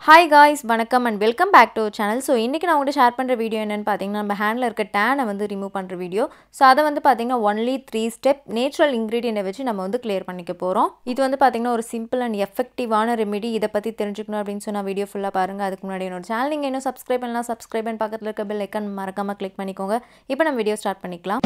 hi guys வணக்கம் and welcome back to channel so இன்றைக்கி நான் உங்கள்கிட்ட ஷேர் பண்ணுற வீடியோ என்னென்னு பார்த்தீங்கன்னா நம்ம ஹேண்டில் இருக்க டேனை வந்து ரிமூவ் பண்ணுற வீடியோ ஸோ அதை வந்து பார்த்தீங்கன்னா ஒன்லி த்ரீ ஸ்டெப் நேச்சுரல் இன்க்ரீடியண்ட்டை வச்சு நம்ம வந்து கிளியர் பண்ணிக்க போகிறோம் இது வந்து பார்த்தீங்கன்னா ஒரு சிம்பிள் அண்ட் எஃபெக்டிவான ரெமெடி இதை பற்றி தெரிஞ்சுக்கணும் அப்படின்னு சொன்னால் வீடியோ ஃபுல்லாக பாருங்கள் அதுக்கு முன்னாடி என்னோட சேனல் நீங்கள் இன்னும் சப்ஸ்கிரைப் பண்ணலாம் சப்ஸ்கிரைப் பண்ணி பக்கத்தில் இருக்க பெல் ஐக்கன் மறக்காமல் கிளிக் பண்ணிக்கோங்க இப்போ நம்ம வீடியோ ஸ்டார்ட் பண்ணிக்கலாம்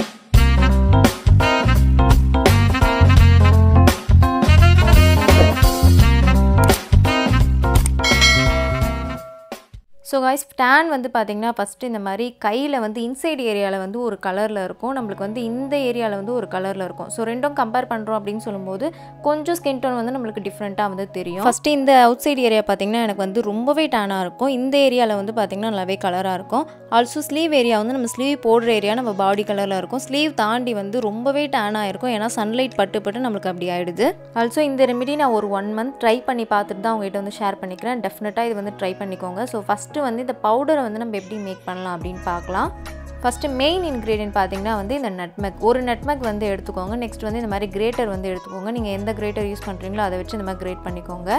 ஸோ காய்ஸ் டேன் வந்து பார்த்திங்கன்னா ஃபஸ்ட்டு இந்த மாதிரி கையில் வந்து இன்சைட் ஏரியாவில் வந்து ஒரு கலரில் இருக்கும் நம்மளுக்கு வந்து இந்த ஏரியாவில் வந்து ஒரு கலரில் இருக்கும் ஸோ ரெண்டும் கம்பேர் பண்ணுறோம் அப்படின்னு சொல்லும்போது கொஞ்சம் ஸ்கின் டோன் வந்து நம்மளுக்கு டிஃப்ரெண்ட்டாக வந்து தெரியும் ஃபஸ்ட்டு இந்த அவுட் சைட் ஏரியா பார்த்திங்கன்னா எனக்கு வந்து ரொம்பவே டேனாக இருக்கும் இந்த ஏரியாவில் வந்து பார்த்திங்கன்னா நல்லாவே கலராக இருக்கும் ஆல்சோ ஸ்லீவ் ஏரியா வந்து நம்ம ஸ்லீவ் போடுற ஏரியா நம்ம பாடி கலரில் இருக்கும் ஸ்லீவ் தாண்டி வந்து ரொம்பவே டேனாக இருக்கும் ஏன்னா சன்லைட் பட்டு பட்டு நம்மளுக்கு அப்படி ஆகிடுது ஆல்சோ இந்த ரெமெடி நான் ஒரு ஒன் மந்த் ட்ரை பண்ணி பார்த்துட்டு தான் உங்ககிட்ட வந்து ஷேர் பண்ணிக்கிறேன் டெஃபினட்டாக இது வந்து ட்ரை பண்ணிக்கோங்க ஸோ ஃபஸ்ட்டு ஃபஸ்ட்டு வந்து இந்த பவுடரை வந்து நம்ம எப்படி மேக் பண்ணலாம் அப்படின்னு பார்க்கலாம் ஃபஸ்ட்டு மெயின் இன்க்ரீடியன்ட் பார்த்தீங்கன்னா வந்து இந்த நட்மெக் ஒரு நட்மெக் வந்து எடுத்துக்கோங்க நெக்ஸ்ட் வந்து இந்த மாதிரி கிரேட்டர் வந்து எடுத்துக்கோங்க நீங்கள் எந்த கிரேட்டர் யூஸ் பண்ணுறீங்களோ அதை வச்சு இந்த மாதிரி கிரேட் பண்ணிக்கோங்க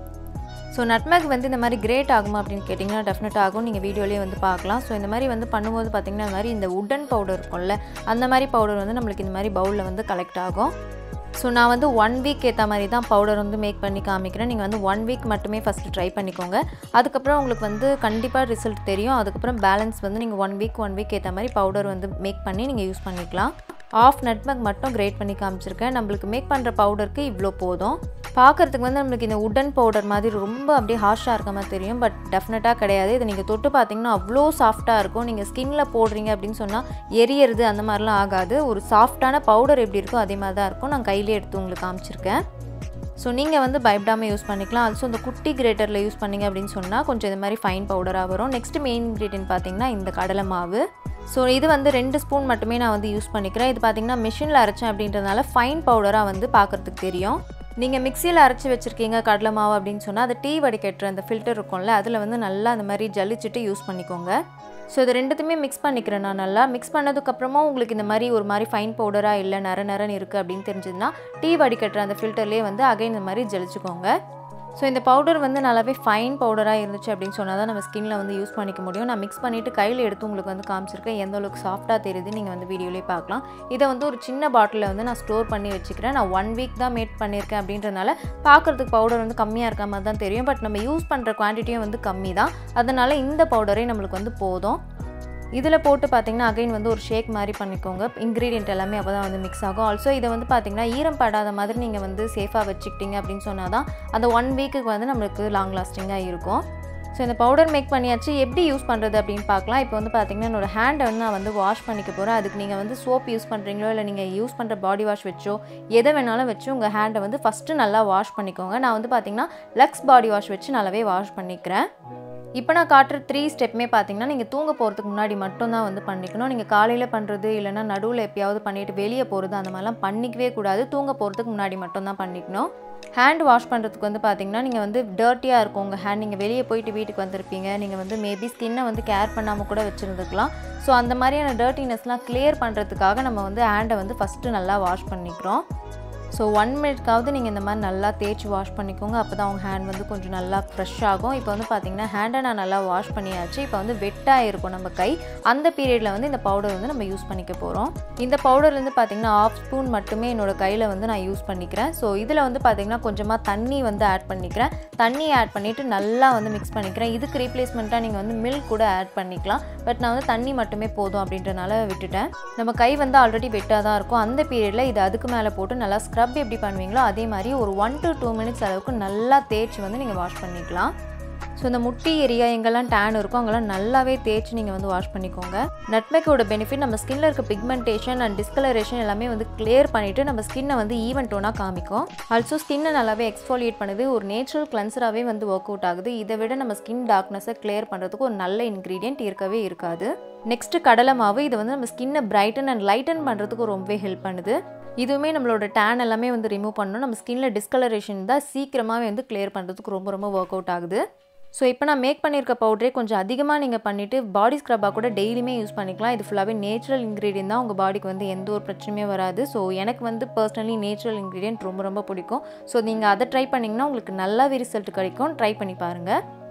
ஸோ நட்மெக் வந்து இந்த மாதிரி கிரேட் ஆகுமா அப்படின்னு கேட்டிங்கன்னா டெஃபினட் ஆகும் நீங்கள் வீடியோலேயே வந்து பார்க்கலாம் ஸோ இந்த மாதிரி வந்து பண்ணும்போது பார்த்திங்கன்னா இந்த மாதிரி இந்த உடன் பவுடர் இருக்கும்ல அந்த மாதிரி பவுடர் வந்து நம்மளுக்கு இந்த மாதிரி பவுலில் வந்து கலெக்ட் ஆகும் ஸோ நான் வந்து ஒன் வீக் ஏற்ற மாதிரி தான் பவுடர் வந்து மேக் பண்ணி காமிக்கிறேன் நீங்கள் வந்து ஒன் வீக் மட்டுமே ஃபஸ்ட்டு ட்ரை பண்ணிக்கோங்க அதுக்கப்புறம் உங்களுக்கு வந்து கண்டிப்பாக ரிசல்ட் தெரியும் அதுக்கப்புறம் பேலன்ஸ் வந்து நீங்கள் ஒன் வீக் ஒன் வீக் ஏற்ற மாதிரி பவுடர் வந்து மேக் பண்ணி நீங்கள் யூஸ் பண்ணிக்கலாம் ஆஃப் நட்மக் மட்டும் கிரேட் பண்ணி காமிச்சிருக்கேன் நம்மளுக்கு மேக் பண்ணுற பவுடருக்கு இவ்வளோ போதும் பார்க்குறதுக்கு வந்து நம்மளுக்கு இந்த உடன் பவுடர் மாதிரி ரொம்ப அப்படியே ஹார்ஷாக இருக்க மாதிரி தெரியும் பட் டெஃபினட்டாக கிடையாது இதை நீங்கள் தொட்டு பார்த்தீங்கன்னா அவ்வளோ சாஃப்டாக இருக்கும் நீங்கள் ஸ்கின்ல போடுறீங்க அப்படின்னு சொன்னால் எரியறது அந்த மாதிரிலாம் ஆகாது ஒரு சாஃப்டான பவுடர் எப்படி இருக்கோ அதே மாதிரி தான் இருக்கும் நான் கையிலே எடுத்து உங்களுக்கு காமிச்சிருக்கேன் ஸோ நீங்கள் வந்து பயப்படாமல் யூஸ் பண்ணிக்கலாம் ஆல்சோ இந்த குட்டி கிரேட்டரில் யூஸ் பண்ணிங்க அப்படின்னு சொன்னால் கொஞ்சம் இது மாதிரி ஃபைன் பவுடராக வரும் நெக்ஸ்ட் மெயின் இன்க்ரீடியன்ட் பார்த்தீங்கன்னா இந்த கடலை மாவு ஸோ இது வந்து ரெண்டு ஸ்பூன் மட்டுமே நான் வந்து யூஸ் பண்ணிக்கிறேன் இது பார்த்திங்கன்னா மிஷினில் அரைச்சேன் அப்படின்றதுனால ஃபைன் பவுடராக வந்து பார்க்குறதுக்கு தெரியும் நீங்கள் மிக்சியில் அரைச்சி வச்சுருக்கீங்க கடலை மாவு அப்படின்னு சொன்னால் அது டீ வடிகட்டுற அந்த ஃபில்டர் இருக்கும்ல அதில் வந்து நல்லா அந்த மாதிரி ஜலிச்சுட்டு யூஸ் பண்ணிக்கோங்க ஸோ இது ரெண்டுத்துமே மிக்ஸ் பண்ணிக்கிறேன் நான் நல்லா மிக்ஸ் பண்ணதுக்கப்புறமா உங்களுக்கு இந்த மாதிரி ஒரு மாதிரி ஃபைன் பவுடராக இல்லை நர நரன்னு இருக்குது அப்படின்னு தெரிஞ்சதுன்னா டீ வடிகட்டுற அந்த ஃபில்டர்லேயே வந்து அகைன் இந்த மாதிரி ஜலிச்சுக்கோங்க ஸோ இந்த பவுடர் வந்து நல்லாவே ஃபைன் பவுடராக இருந்துச்சு அப்படின்னு சொன்னால் தான் நம்ம ஸ்கின்னில் வந்து யூஸ் பண்ணிக்க முடியும் நான் மிக்ஸ் பண்ணிவிட்டு கையில் எடுத்து உங்களுக்கு வந்து காமிச்சிருக்கேன் எந்த அளவுக்கு சாஃப்டாக தெரியுது நீங்கள் வந்து வீடியோலேயே பார்க்கலாம் இதை வந்து ஒரு சின்ன பாட்டிலில் வந்து நான் ஸ்டோர் பண்ணி வச்சுக்கிறேன் நான் ஒன் வீக் தான் மேட் பண்ணியிருக்கேன் அப்படின்றனால பார்க்குறதுக்கு பவுடர் வந்து கம்மியாக இருக்க மாதிரி தான் தெரியும் பட் நம்ம யூஸ் பண்ணுற குவான்டிட்டியும் வந்து கம்மி தான் அதனால் இந்த பவுடரே நம்மளுக்கு வந்து போதும் இதில் போட்டு பார்த்தீங்கன்னா அகைன் வந்து ஒரு ஷேக் மாதிரி பண்ணிக்கோங்க இன்க்ரீடியன்ட் எல்லாமே அப்போ தான் வந்து மிக்ஸ் ஆகும் ஆல்சோ இதை வந்து பார்த்தீங்கன்னா ஈரம் படாத மாதிரி நீங்கள் வந்து சேஃபாக வச்சுக்கிட்டீங்க அப்படின்னு சொன்னால் தான் அந்த ஒன் வீக்குக்கு வந்து நம்மளுக்கு லாங் லாஸ்டிங்காக இருக்கும் ஸோ இந்த பவுடர் மேக் பண்ணியாச்சு எப்படி யூஸ் பண்ணுறது அப்படின்னு பார்க்கலாம் இப்போ வந்து பார்த்தீங்கன்னா என்னோடய ஹேண்டை வந்து நான் வந்து வாஷ் பண்ணிக்க போகிறேன் அதுக்கு நீங்கள் வந்து சோப் யூஸ் பண்ணுறீங்களோ இல்லை நீங்கள் யூஸ் பண்ணுற பாடி வாஷ் வச்சோ எதை வேணாலும் வச்சு உங்கள் ஹேண்டை வந்து ஃபஸ்ட்டு நல்லா வாஷ் பண்ணிக்கோங்க நான் வந்து பார்த்தீங்கன்னா லக்ஸ் பாடி வாஷ் வச்சு நல்லாவே வாஷ் பண்ணிக்கிறேன் இப்போ நான் காட்டுற த்ரீ ஸ்டெப்புமே பார்த்தீங்கன்னா நீங்கள் தூங்க போகிறதுக்கு முன்னாடி மட்டும்தான் வந்து பண்ணிக்கணும் நீங்கள் காலையில் பண்ணுறது இல்லைனா நடுவில் எப்பயாவது பண்ணிவிட்டு வெளியே போகிறது அந்த மாதிரிலாம் பண்ணிக்கவே கூடாது தூங்க போகிறதுக்கு முன்னாடி மட்டும்தான் பண்ணிக்கணும் ஹேண்ட் வாஷ் பண்ணுறதுக்கு வந்து பார்த்தீங்கன்னா நீங்கள் வந்து டர்ட்டியாக இருக்கும் உங்கள் ஹேண்ட் நீங்கள் வெளியே போயிட்டு வீட்டுக்கு வந்திருப்பீங்க நீங்கள் வந்து மேபி ஸ்கின்னை வந்து கேர் பண்ணாமல் கூட வச்சுருந்துக்கலாம் ஸோ அந்த மாதிரியான டர்ட்டினஸ்லாம் கிளியர் பண்ணுறதுக்காக நம்ம வந்து ஹேண்டை வந்து ஃபஸ்ட்டு நல்லா வாஷ் பண்ணிக்கிறோம் ஸோ ஒன் மினிட்காவது நீங்கள் இந்த மாதிரி நல்லா தேய்ச்சி வாஷ் பண்ணிக்கோங்க அப்போ தான் உங்கள் ஹேண்ட் வந்து கொஞ்சம் நல்லா ஃப்ரெஷ் ஆகும் இப்போ வந்து பார்த்திங்கன்னா ஹேண்டை நான் நல்லா வாஷ் பண்ணியாச்சு இப்போ வந்து வெட்டாக இருக்கும் நம்ம கை அந்த பீரியடில் வந்து இந்த பவுடர் வந்து நம்ம யூஸ் பண்ணிக்க போகிறோம் இந்த பவுடர் வந்து பார்த்திங்கன்னா ஆஃப் ஸ்பூன் மட்டுமே என்னோடய கையில் வந்து நான் யூஸ் பண்ணிக்கிறேன் ஸோ இதில் வந்து பார்த்திங்கன்னா கொஞ்சமாக தண்ணி வந்து ஆட் பண்ணிக்கிறேன் தண்ணி ஆட் பண்ணிவிட்டு நல்லா வந்து மிக்ஸ் பண்ணிக்கிறேன் இதுக்கு ரீப்ளேஸ்மெண்ட்டாக நீங்கள் வந்து மில்க் கூட ஆட் பண்ணிக்கலாம் பட் நான் வந்து தண்ணி மட்டுமே போதும் அப்படின்றனால விட்டுட்டேன் நம்ம கை வந்து ஆல்ரெடி வெட்டாக தான் இருக்கும் அந்த பீரியடில் இது அதுக்கு மேலே போட்டு நல்லா ஸ்க்ரப் எப்படி பண்ணுவீங்களோ அதே மாதிரி ஒரு ஒன் டு டூ மினிட்ஸ் அளவுக்கு நல்லா தேய்ச்சி வந்து நீங்கள் வாஷ் பண்ணிக்கலாம் ஸோ இந்த முட்டி ஏரியா எங்கெல்லாம் டேன் இருக்கும் அங்கெல்லாம் நல்லாவே தேய்ச்சி நீங்கள் வந்து வாஷ் பண்ணிக்கோங்க நட்மேக்கோட பெனிஃபிட் நம்ம ஸ்கின்ல இருக்க பிக்மெண்டேஷன் அண்ட் டிஸ்கலரேஷன் எல்லாமே வந்து கிளியர் பண்ணிவிட்டு நம்ம ஸ்கின்னை வந்து ஈவன் டோனாக காமிக்கும் ஆல்சோ ஸ்கின்னை நல்லாவே எக்ஸ்ஃபோலியேட் பண்ணுது ஒரு நேச்சுரல் கிளன்சராகவே வந்து ஒர்க் அவுட் ஆகுது இதை விட நம்ம ஸ்கின் டார்க்னஸை கிளியர் பண்ணுறதுக்கு ஒரு நல்ல இன்க்ரீடியன்ட் இருக்கவே இருக்காது நெக்ஸ்ட்டு கடலை மாவு இதை வந்து நம்ம ஸ்கின்னை பிரைட்டன் அண்ட் லைட்டன் பண்ணுறதுக்கு ரொம்பவே ஹெல்ப் பண்ணுது இதுவுமே நம்மளோட டேன் எல்லாமே வந்து ரிமூவ் பண்ணணும் நம்ம ஸ்கின்ல டிஸ்கலரேஷன் தான் சீக்கிரமாகவே வந்து கிளியர் பண்ணுறதுக்கு ரொம்ப ரொம்ப ஒர்க் அவுட் ஆகுது ஸோ இப்போ நான் மேக் பண்ணியிருக்க பவுடரே கொஞ்சம் அதிகமாக நீங்கள் பண்ணிவிட்டு பாடி ஸ்க்ரப்பாக கூட டெய்லியுமே யூஸ் பண்ணிக்கலாம் இது ஃபுல்லாகவே நேச்சுரல் இன்க்ரீடியன்ட் தான் உங்கள் பாடிக்கு வந்து எந்த ஒரு பிரச்சனையுமே வராது ஸோ எனக்கு வந்து பர்சனலி நேச்சுரல் இன்க்ரீடியன்ட் ரொம்ப ரொம்ப பிடிக்கும் ஸோ நீங்கள் அதை ட்ரை பண்ணிங்கன்னா உங்களுக்கு நல்லாவே ரிசல்ட் கிடைக்கும் ட்ரை பண்ணி பாருங்கள்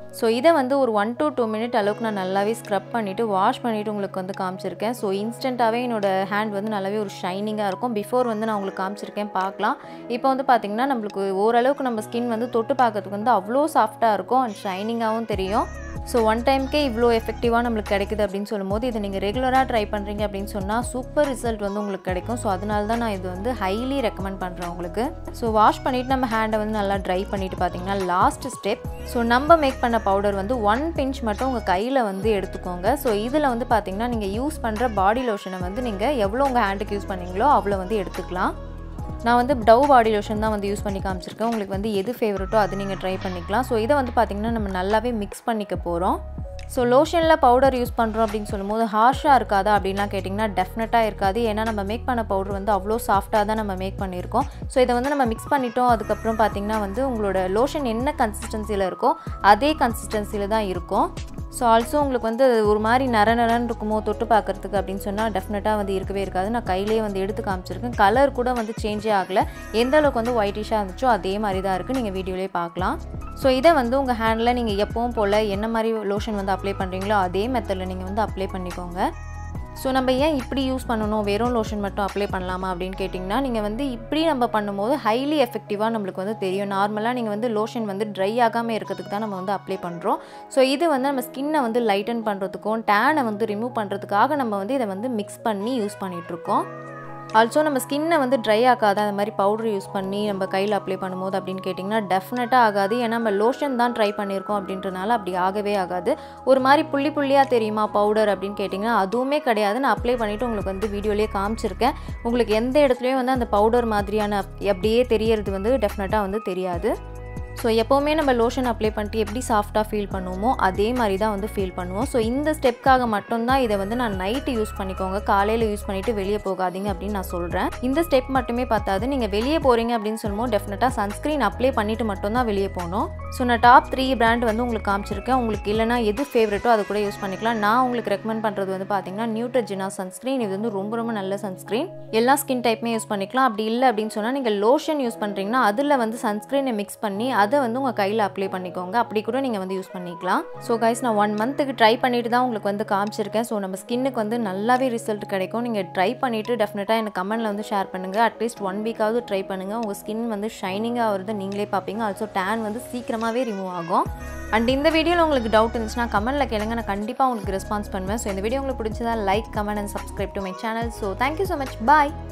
ஸோ இதை வந்து ஒரு ஒன் to டூ மினிட் அளவுக்கு நான் நல்லாவே ஸ்க்ரப் பண்ணிவிட்டு வாஷ் பண்ணிவிட்டு உங்களுக்கு வந்து காமிச்சிருக்கேன் ஸோ இன்ஸ்டண்ட்டாகவே என்னோட ஹேண்ட் வந்து நல்லாவே ஒரு ஷைனிங்காக இருக்கும் பிஃபோர் வந்து நான் உங்களுக்கு காமிச்சிருக்கேன் பார்க்கலாம் இப்போ வந்து பார்த்திங்கன்னா நம்மளுக்கு ஓரளவுக்கு நம்ம ஸ்கின் வந்து தொட்டு பார்க்கறதுக்கு வந்து அவ்வளோ சாஃப்டாக இருக்கும் அண்ட் ஷைனிங்காகவும் தெரியும் ஸோ ஒன் டைம்க்கே இவ்வளோ எஃபெக்டிவாக நம்மளுக்கு கிடைக்குது அப்படின்னு சொல்லும்போது இதை நீங்கள் ரெகுலராக ட்ரை பண்ணுறீங்க அப்படின்னு சொன்னால் சூப்பர் ரிசல்ட் வந்து உங்களுக்கு கிடைக்கும் ஸோ அதனால தான் நான் இது வந்து ஹைலி ரெக்கமெண்ட் பண்ணுறேன் உங்களுக்கு ஸோ வாஷ் பண்ணிவிட்டு நம்ம ஹேண்டை வந்து நல்லா ட்ரை பண்ணிவிட்டு பார்த்தீங்கன்னா லாஸ்ட் ஸ்டெப் ஸோ நம்ம மேக் பண்ண பவுடர் வந்து ஒன் பிஞ்ச் மட்டும் உங்கள் கையில் வந்து எடுத்துக்கோங்க ஸோ இதில் வந்து பார்த்தீங்கன்னா நீங்கள் யூஸ் பண்ணுற பாடி லோஷனை வந்து நீங்கள் எவ்வளோ உங்கள் ஹேண்டுக்கு யூஸ் பண்ணீங்களோ அவ்வளோ வந்து எடுத்துக்கலாம் நான் வந்து டவ் பாடி லோஷன் தான் வந்து யூஸ் பண்ணி காமிச்சிருக்கேன் உங்களுக்கு வந்து எது ஃபேவரட்டோ அது நீங்கள் ட்ரை பண்ணிக்கலாம் ஸோ இதை வந்து பார்த்திங்கன்னா நம்ம நல்லாவே மிக்ஸ் பண்ணிக்க போகிறோம் ஸோ லோஷனில் பவுடர் யூஸ் பண்ணுறோம் அப்படின்னு சொல்லும்போது ஹார்ஷாக இருக்காதா அப்படின்லாம் கேட்டிங்கன்னா டெஃபினட்டாக இருக்காது ஏன்னா நம்ம மேக் பண்ண பவுடர் வந்து அவ்வளோ சாஃப்டாக தான் நம்ம மேக் பண்ணியிருக்கோம் ஸோ இதை வந்து நம்ம மிக்ஸ் பண்ணிட்டோம் அதுக்கப்புறம் பார்த்திங்கன்னா வந்து உங்களோட லோஷன் என்ன கன்சிஸ்டன்சியில் இருக்கோ அதே கன்சிஸ்டன்சியில் தான் இருக்கும் ஸோ ஆல்சோ உங்களுக்கு வந்து அது ஒரு மாதிரி நர நரன்னு இருக்குமோ தொட்டு பார்க்குறதுக்கு அப்படின்னு சொன்னால் டெஃபினட்டாக வந்து இருக்கவே இருக்காது நான் கையிலேயே வந்து எடுத்து காமிச்சிருக்கேன் கலர் கூட வந்து சேஞ்சே ஆகலை எந்த அளவுக்கு வந்து ஒயிட்டிஷாக இருந்துச்சோ அதே மாதிரி தான் இருக்குது நீங்கள் வீடியோலேயே பார்க்கலாம் ஸோ இதை வந்து உங்கள் ஹேண்டில் நீங்கள் எப்பவும் போல் என்ன மாதிரி லோஷன் வந்து அப்ளை பண்ணுறீங்களோ அதே மெத்தடில் நீங்கள் வந்து அப்ளை பண்ணிக்கோங்க ஸோ நம்ம ஏன் இப்படி யூஸ் பண்ணணும் வெறும் லோஷன் மட்டும் அப்ளை பண்ணலாமா அப்படின்னு கேட்டிங்கன்னா நீங்கள் வந்து இப்படி நம்ம பண்ணும்போது ஹைலி எஃபெக்டிவாக நம்மளுக்கு வந்து தெரியும் நார்மலாக நீங்கள் வந்து லோஷன் வந்து ட்ரை ஆகாமல் இருக்கிறதுக்கு தான் நம்ம வந்து அப்ளை பண்ணுறோம் ஸோ இது வந்து நம்ம ஸ்கின்னை வந்து லைட்டன் பண்ணுறதுக்கும் டேனை வந்து ரிமூவ் பண்ணுறதுக்காக நம்ம வந்து இதை வந்து மிக்ஸ் பண்ணி யூஸ் பண்ணிகிட்ருக்கோம் ஆல்சோ நம்ம ஸ்கின்னை வந்து ட்ரை ஆகாத அந்த மாதிரி பவுடர் யூஸ் பண்ணி நம்ம கையில் அப்ளை பண்ணும்போது அப்படின்னு கேட்டிங்கன்னா டெஃபினட்டாக ஆகாது ஏன்னா நம்ம லோஷன் தான் ட்ரை பண்ணியிருக்கோம் அப்படின்றனால அப்படி ஆகவே ஆகாது ஒரு மாதிரி புள்ளி புள்ளியாக தெரியுமா பவுடர் அப்படின்னு கேட்டிங்கன்னா அதுவுமே கிடையாது நான் அப்ளை பண்ணிவிட்டு உங்களுக்கு வந்து வீடியோலேயே காமிச்சிருக்கேன் உங்களுக்கு எந்த இடத்துலையும் வந்து அந்த பவுடர் மாதிரியான அப்படியே தெரியறது வந்து டெஃபினட்டாக வந்து தெரியாது ஸோ எப்போவுமே நம்ம லோஷன் அப்ளை பண்ணிட்டு எப்படி சாஃப்டாக ஃபீல் பண்ணுவோமோ அதே மாதிரி தான் வந்து ஃபீல் பண்ணுவோம் ஸோ இந்த ஸ்டெப்க்காக மட்டும்தான் இதை வந்து நான் நைட்டு யூஸ் பண்ணிக்கோங்க காலையில் யூஸ் பண்ணிவிட்டு வெளியே போகாதீங்க அப்படின்னு நான் சொல்கிறேன் இந்த ஸ்டெப் மட்டுமே பார்த்தாது நீங்கள் வெளியே போகிறீங்க அப்படின்னு சொல்லும்போது டெஃபினட்டாக சன்ஸ்க்ரீன் அப்ளை பண்ணிவிட்டு மட்டும்தான் வெளியே போகணும் ஸோ நான் டாப் த்ரீ பிராண்ட் வந்து உங்களுக்கு காமிச்சிருக்கேன் உங்களுக்கு இல்லைனா எது ஃபேவரட்டோ அதை கூட யூஸ் பண்ணிக்கலாம் நான் உங்களுக்கு ரெக்கமெண்ட் பண்ணுறது வந்து பார்த்தீங்கன்னா நியூட்ரஜினா சன்ஸ்க்ரீன் இது வந்து ரொம்ப ரொம்ப நல்ல சன்ஸ்க்ரீன் எல்லா ஸ்கின் டைப்புமே யூஸ் பண்ணிக்கலாம் அப்படி இல்லை அப்படின்னு சொன்னால் நீங்கள் லோஷன் யூஸ் பண்ணுறீங்கன்னா அதில் வந்து சன்ஸ்க்ரீனை மிக்ஸ் பண்ணி அதை வந்து உங்கள் கையில் அப்ளை பண்ணிக்கோங்க அப்படி கூட நீங்கள் வந்து யூஸ் பண்ணிக்கலாம் ஸோ கைஸ் நான் ஒன் மந்த்துக்கு ட்ரை பண்ணிட்டு தான் உங்களுக்கு வந்து காமிச்சிருக்கேன் ஸோ நம்ம ஸ்கின்னுக்கு வந்து நல்லாவே ரிசல்ட் கிடைக்கும் நீங்கள் ட்ரை பண்ணிவிட்டு டெஃபினட்டாக எனக்கு கமெண்ட்டில் வந்து ஷேர் பண்ணுங்கள் அட்லீஸ்ட் ஒன் வீக்காவது ட்ரை பண்ணுங்கள் உங்கள் ஸ்கின் வந்து ஷைனிங்காக வருது நீங்களே பார்ப்பீங்க ஆல்சோ டேன் வந்து சீக்கிரமாகவே ரிமூவ் ஆகும் அண்ட் இந்த வீடியோவில் உங்களுக்கு டவுட் இருந்துச்சுன்னா கமெண்ட்டில் கேளுங்க நான் கண்டிப்பாக உங்களுக்கு ரெஸ்பான்ஸ் பண்ணுவேன் ஸோ இந்த வீடியோ உங்களுக்கு பிடிச்சதா like comment and subscribe to my channel so thank you so much bye